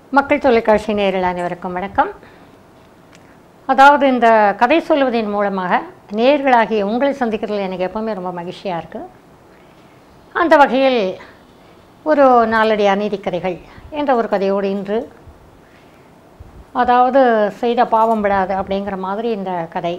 மக்கள் தொலைக்காட்சி நேரில் அனைவருக்கும் வணக்கம் அதாவது இந்த கதை சொல்வதன் மூலமாக நேர்களாகிய உங்களை சந்திக்கிறதுல எனக்கு எப்பவுமே ரொம்ப மகிழ்ச்சியாக இருக்குது அந்த வகையில் ஒரு நாலடி அநீதி கதைகள் என்ற ஒரு கதையோடு இன்று அதாவது செய்த பாவம் விடாது அப்படிங்கிற மாதிரி இந்த கதை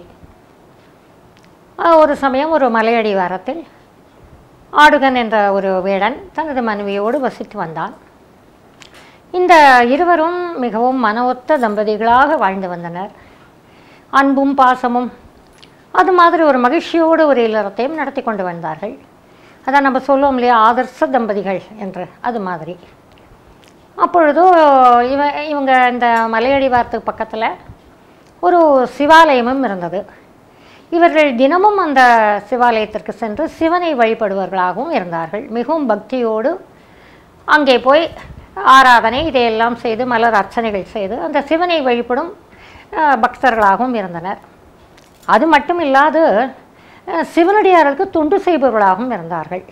அஹ், ஒரு சமயம் ஒரு மலையடி வாரத்தில் ஆடுகன் என்ற ஒரு வேடன் தனது மனைவியோடு வசித்து வந்தான் இந்த இருவரும் மிகவும் மன ஒத்த தம்பதிகளாக வாழ்ந்து வந்தனர் அன்பும் பாசமும் அது மாதிரி ஒரு மகிழ்ச்சியோடு ஒரு இல்லறத்தையும் நடத்தி கொண்டு வந்தார்கள் அதான் நம்ம சொல்லுவோம் இல்லையா ஆதர்ச தம்பதிகள் என்று அது மாதிரி அப்பொழுதோ இவ இவங்க இந்த மலையடி வாரத்துக்கு பக்கத்தில் ஒரு சிவாலயமும் இருந்தது இவர்கள் தினமும் அந்த சிவாலயத்திற்கு சென்று சிவனை வழிபடுவர்களாகவும் இருந்தார்கள் மிகவும் பக்தியோடு அங்கே போய் ஆராதனை இதையெல்லாம் செய்து மலர் அர்ச்சனைகள் செய்து அந்த சிவனை வழிபடும் அஹ், பக்தர்களாகவும் இருந்தனர் அது மட்டும் இல்லாது அஹ், சிவனடியார்களுக்கு தொண்டு செய்பவர்களாகவும் இருந்தார்கள்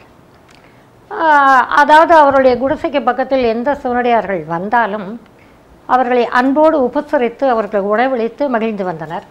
ஆஹ், அதாவது அவருடைய குடிசைக்கு பக்கத்தில் எந்த சிவனடியார்கள் வந்தாலும் அவர்களை அன்போடு உபசரித்து அவர்களை உணவளித்து மகிழ்ந்து வந்தனர்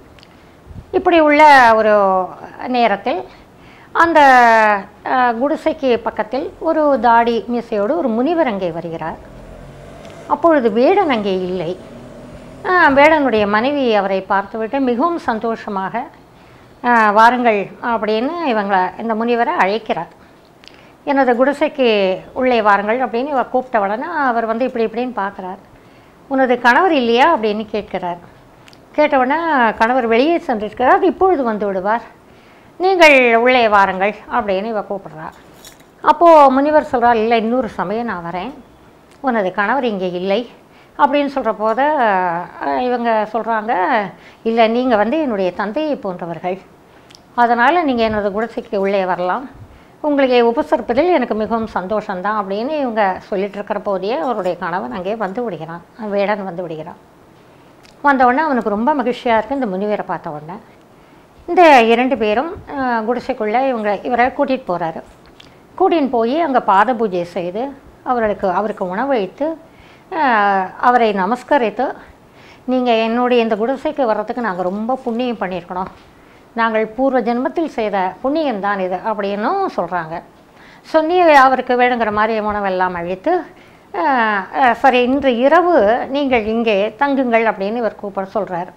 இப்படி உள்ள ஒரு நேரத்தில் அந்த அஹ், குடிசைக்கு பக்கத்தில் ஒரு தாடி மீசையோடு ஒரு முனிவர் அங்கே வருகிறார் அப்பொழுது வேடன் அங்கே இல்லை அஹ், வேடனுடைய மனைவி அவரை பார்த்துவிட்டு மிகவும் சந்தோஷமாக அஹ், வாருங்கள் அப்படின்னு இவங்களை இந்த முனிவரை அழைக்கிறார் எனது குடிசைக்கு உள்ளே வாருங்கள் அப்படின்னு இவர் கூப்பிட்ட உடனே அவர் வந்து இப்படி இப்படின்னு பார்க்குறார் உனது கணவர் இல்லையா அப்படின்னு கேட்கிறார் கேட்டவுடனே கணவர் வெளியே சென்றிருக்கிறார் இப்பொழுது வந்து விடுவார் நீங்கள் உள்ளே வாருங்கள் அப்படின்னு இவ கூப்பிடுறார் அப்போது முனிவர் சொல்கிறார் இல்லை இன்னொரு சமயம் நான் வரேன் உனது கணவர் இங்கே இல்லை அப்படின்னு சொல்கிற போத அஹ், இவங்க சொல்கிறாங்க இல்லை நீங்கள் வந்து என்னுடைய தந்தையை போன்றவர்கள் அதனால் நீங்கள் எனது குடிசைக்கு உள்ளே வரலாம் உங்களுக்கு உபசரிப்பதில் எனக்கு மிகவும் சந்தோஷம்தான் அப்படின்னு இவங்க சொல்லிட்டு இருக்கிற போதே அவருடைய கணவன் அங்கே வந்து விடுகிறான் வேடன் வந்து விடுகிறான் வந்த உடனே அவனுக்கு ரொம்ப மகிழ்ச்சியாக இருக்குது இந்த முனிவரை பார்த்த உடனே இந்த இரண்டு பேரும் அஹ், குடிசைக்குள்ளே இவங்க இவரை கூட்டிகிட்டு போகிறாரு கூட்டின்னு போய் அங்கே பாத பூஜை செய்து அவர்களுக்கு அவருக்கு உணவளித்து அஹ், அவரை நமஸ்கரித்து நீங்கள் என்னுடைய இந்த குடிசைக்கு வர்றதுக்கு நாங்கள் ரொம்ப புண்ணியம் பண்ணியிருக்கணும் நாங்கள் பூர்வ ஜென்மத்தில் செய்த புண்ணியம் தான் இது அப்படின்னும் சொல்கிறாங்க சொல்லி அவருக்கு வேணுங்கிற மாதிரி உணவெல்லாம் அழித்து அஹ், அஹ், சரி இன்று இரவு நீங்கள் இங்கே தங்குங்கள் அப்படின்னு இவர் கூப்பிட சொல்கிறார்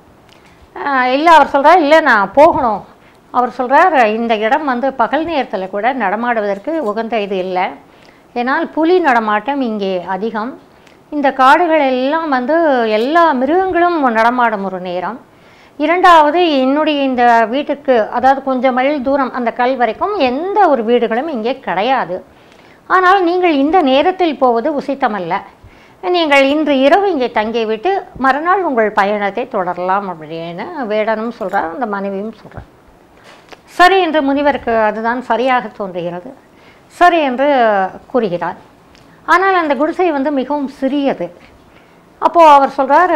இல்லை அவர் சொல்கிறார் இல்லை நான் போகணும் அவர் சொல்கிறார் இந்த இடம் வந்து பகல் நேரத்தில் கூட நடமாடுவதற்கு உகந்த இது இல்லை ஏன்னால் புலி நடமாட்டம் இங்கே அதிகம் இந்த காடுகள் எல்லாம் வந்து எல்லா மிருகங்களும் நடமாடும் ஒரு நேரம் இரண்டாவது என்னுடைய இந்த வீட்டுக்கு அதாவது கொஞ்சம் மைல் தூரம் அந்த கல் வரைக்கும் எந்த ஒரு வீடுகளும் இங்கே கிடையாது ஆனால் நீங்கள் இந்த நேரத்தில் போவது உசித்தமல்ல நீங்கள் இன்று இரவு இங்கே தங்கிவிட்டு மறுநாள் உங்கள் பயணத்தை தொடரலாம் அப்படின்னு வேடனும் சொல்கிறார் அந்த மனைவியும் சொல்கிறார் சரி என்று முனிவருக்கு அதுதான் சரியாக தோன்றுகிறது சரி என்று கூறுகிறார் ஆனால் அந்த குடிசை வந்து மிகவும் சிறியது அப்போது அவர் சொல்கிறார்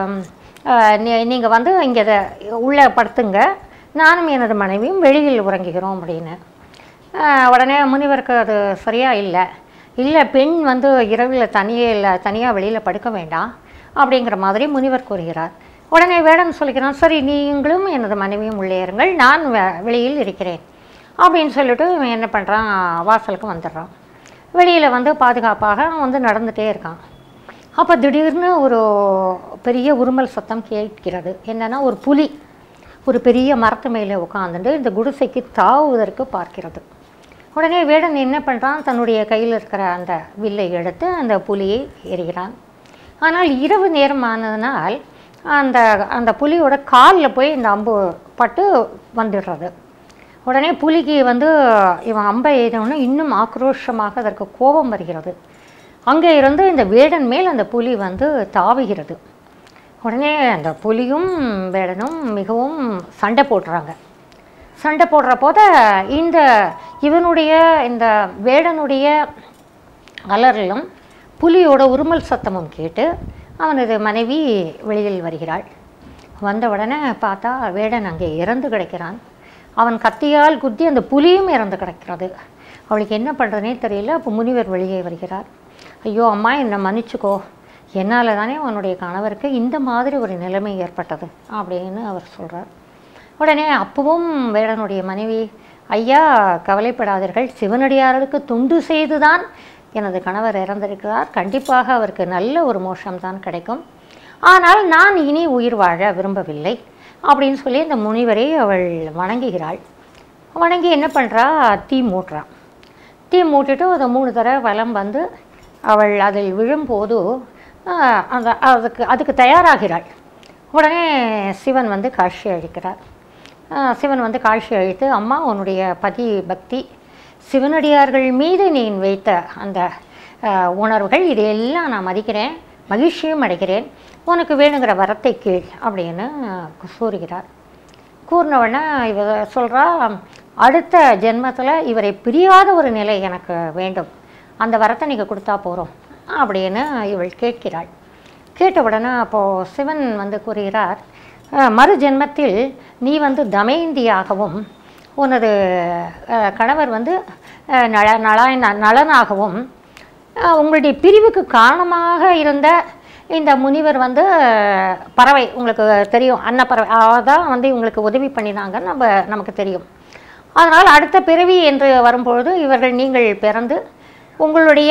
நீங்கள் வந்து இங்கே உள்ளே படுத்துங்க நானும் எனது மனைவியும் வெளியில் உறங்குகிறோம் அப்படின்னு ஆஹ் உடனே முனிவருக்கு அது சரியாக இல்லை இல்லை பெண் வந்து இரவில் தனியே இல்லை தனியாக வெளியில் படுக்க வேண்டாம் அப்படிங்கிற மாதிரி முனிவர் கூறுகிறார் உடனே வேடன் சொல்லிக்கிறான் சரி நீங்களும் எனது மனைவியும் உள்ளே இருங்கள் நான் வெ- வெளியில் இருக்கிறேன் அப்படின்னு சொல்லிட்டு இவன் என்ன பண்ணுறான் வாசலுக்கு வந்துடுறான் வெளியில் வந்து பாதுகாப்பாக அவன் வந்து நடந்துகிட்டே இருக்கான் அப்போ திடீர்னு ஒரு பெரிய உருமல் சத்தம் கேட்கிறது என்னன்னா ஒரு புலி ஒரு பெரிய மரத்து மேலே உட்காந்துட்டு இந்த குடிசைக்கு தாவுவதற்கு பார்க்கிறது உடனே வேடன் என்ன பண்ணுறான் தன்னுடைய கையில் இருக்கிற அந்த வில்லை எடுத்து அந்த புலியை எறிகிறான் ஆனால் இரவு நேரம் ஆனதுனால் அந்த அந்த புலியோட காலில் போய் இந்த அம்பு பட்டு வந்துடுறது உடனே புலிக்கு வந்து இவன் அம்பை எய்தவுடனே இன்னும் ஆக்ரோஷமாக அதற்கு கோபம் வருகிறது அங்கே இருந்து இந்த வேடன் மேல் அந்த புலி வந்து தாவுகிறது உடனே அந்த புலியும் வேடனும் மிகவும் சண்டை போடுறாங்க சண்டை போடுற போத இந்த இவனுடைய இந்த வேடனுடைய அலறலும் புலியோட உருமல் சத்தமும் கேட்டு அவனது மனைவி வெளியில் வருகிறாள் வந்த உடனே பார்த்தா வேடன் அங்கே இறந்து கிடக்கிறான் அவன் கத்தியால் குத்தி அந்த புலியும் இறந்து கிடக்கிறது அவளுக்கு என்ன பண்ணுறதுனே தெரியல அப்போ முனிவர் வெளியே வருகிறார் ஐயோ அம்மா என்னை மன்னிச்சுக்கோ என்னால் தானே உன்னுடைய கணவருக்கு இந்த மாதிரி ஒரு நிலைமை ஏற்பட்டது அப்படின்னு அவர் சொல்கிறார் உடனே அப்பவும் வேடனுடைய மனைவி ஐயா கவலைப்படாதீர்கள் சிவனடியார்களுக்கு துண்டு செய்துதான் எனது கணவர் இறந்திருக்கிறார் கண்டிப்பாக அவருக்கு நல்ல ஒரு மோஷம்தான் கிடைக்கும் ஆனால் நான் இனி உயிர் வாழ விரும்பவில்லை அப்படின்னு சொல்லி இந்த முனிவரை அவள் வணங்குகிறாள் வணங்கி என்ன பண்ணுறா தீ மூட்டுறா தீ மூட்டிட்டு அதை மூணு தடவை வலம் வந்து அவள் அதில் விழும்போது ஆஹ், அந்த அதுக்கு அதுக்கு தயாராகிறாள் உடனே சிவன் வந்து காட்சி அளிக்கிறார் ஆஹ், சிவன் வந்து காட்சி அளித்து அம்மா உன்னுடைய பதி பக்தி சிவனடியார்கள் மீது நீ வைத்த அந்த ஆஹ், உணர்வுகள் இதையெல்லாம் நான் மதிக்கிறேன் மகிழ்ச்சியும் அடைகிறேன் உனக்கு வேணுங்கிற வரத்தை கீழ் அப்படின்னு கூறுகிறார் கூறினவுடனே இவ சொல்கிறா அடுத்த ஜென்மத்தில் இவரை பிரியாத ஒரு நிலை எனக்கு வேண்டும் அந்த வரத்தை நீங்கள் கொடுத்தா போகிறோம் அப்படின்னு இவள் கேட்கிறாள் கேட்ட உடனே அப்போது சிவன் வந்து கூறுகிறார் "அஹ், மறு ஜென்மத்தில் நீ வந்து தமயந்தியாகவும் உனது அஹ், கணவர் வந்து அஹ், நல நல நலனாகவும் அஹ், உங்களுடைய பிரிவுக்கு காரணமாக இருந்த இந்த முனிவர் வந்து அஹ், பறவை உங்களுக்கு தெரியும் அன்னப்பறவை அதான் வந்து இவங்களுக்கு உதவி பண்ணினாங்கன்னு நம்ம நமக்கு தெரியும் அதனால் அடுத்த பிறவி என்று வரும்பொழுது இவர்கள் நீங்கள் பிறந்து உங்களுடைய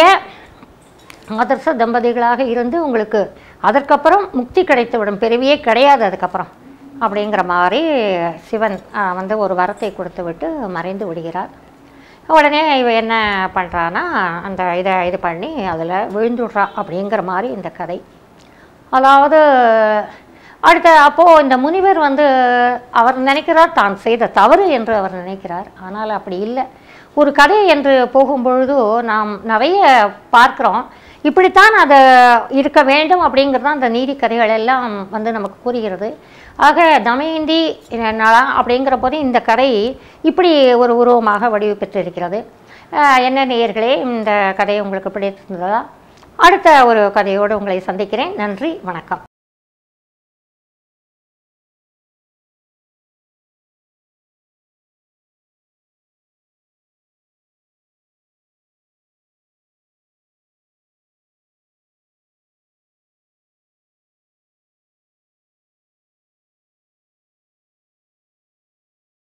ஆதர்ச தம்பதிகளாக இருந்து உங்களுக்கு அதற்கப்புறம் முக்தி கிடைத்துவிடும் பிறவியே கிடையாது அதுக்கப்புறம் அப்படிங்கிற மாதிரி சிவன் ஆஹ், வந்து ஒரு வரத்தை கொடுத்து விட்டு மறைந்து விடுகிறார் உடனே இவ என்ன பண்ணுறான்னா அந்த இதை இது பண்ணி அதில் விழுந்துடுறா அப்படிங்கிற மாதிரி இந்த கதை அதாவது அடுத்த அப்போது இந்த முனிவர் வந்து அவர் நினைக்கிறார் தான் செய்த தவறு என்று அவர் நினைக்கிறார் ஆனால் அப்படி இல்லை ஒரு கதை என்று போகும்பொழுது நாம் நிறைய பார்க்குறோம் இப்படித்தான் அது இருக்க வேண்டும் அப்படிங்கிறது தான் அந்த நீதி கதைகள் எல்லாம் வந்து நமக்கு கூறுகிறது ஆக தமயந்தி நலா அப்படிங்கிற போது இந்த கதை இப்படி ஒரு உருவமாக வடிவு பெற்றிருக்கிறது ஆஹ் என்ன நேயர்களே இந்த கதை உங்களுக்கு பிடித்திருந்ததா அடுத்த ஒரு கதையோடு உங்களை சந்திக்கிறேன் நன்றி வணக்கம்